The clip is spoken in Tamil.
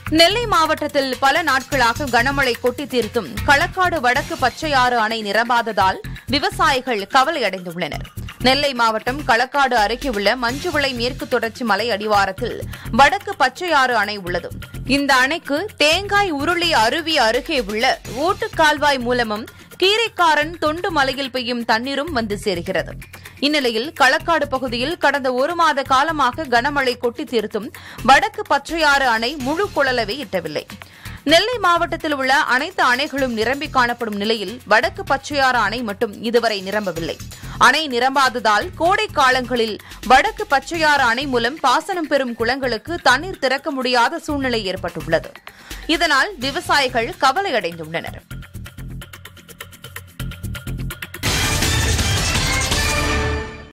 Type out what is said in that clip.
நெல்லை மாவட்டத்தில் பல நாட்களாக கனமழை கொட்டி தீர்த்தும் களக்காடு வடக்கு பச்சையாறு அணை நிரம்பாததால் விவசாயிகள் கவலையடைந்துள்ளனர் நெல்லை மாவட்டம் களக்காடு அருகே உள்ள மஞ்சுவிளை மேற்கு தொடர்ச்சி மலை அடிவாரத்தில் வடக்கு பச்சையாறு அணை உள்ளது இந்த அணைக்கு தேங்காய் உருளி அருவி அருகே உள்ள ஓட்டுக்கால்வாய் மூலமும் கீரைக்காரன் தொண்டு மலையில் பெய்யும் தண்ணீரும் வந்து சேர்கிறது இந்நிலையில் களக்காடு பகுதியில் கடந்த ஒரு மாத காலமாக கனமழை கொட்டி தீர்த்தும் வடக்கு பச்சையாறு அணை முழு கொள்ளளவை எட்டவில்லை நெல்லை மாவட்டத்தில் உள்ள அனைத்து அணைகளும் நிரம்பி காணப்படும் நிலையில் வடக்கு பச்சையாறு அணை மட்டும் இதுவரை நிரம்பவில்லை அணை நிரம்பாததால் கோடை காலங்களில் வடக்கு பச்சையாறு அணை மூலம் பாசனம் பெறும் குளங்களுக்கு தண்ணீர் திறக்க முடியாத சூழ்நிலை ஏற்பட்டுள்ளது இதனால் விவசாயிகள் கவலையடைந்துள்ளனர்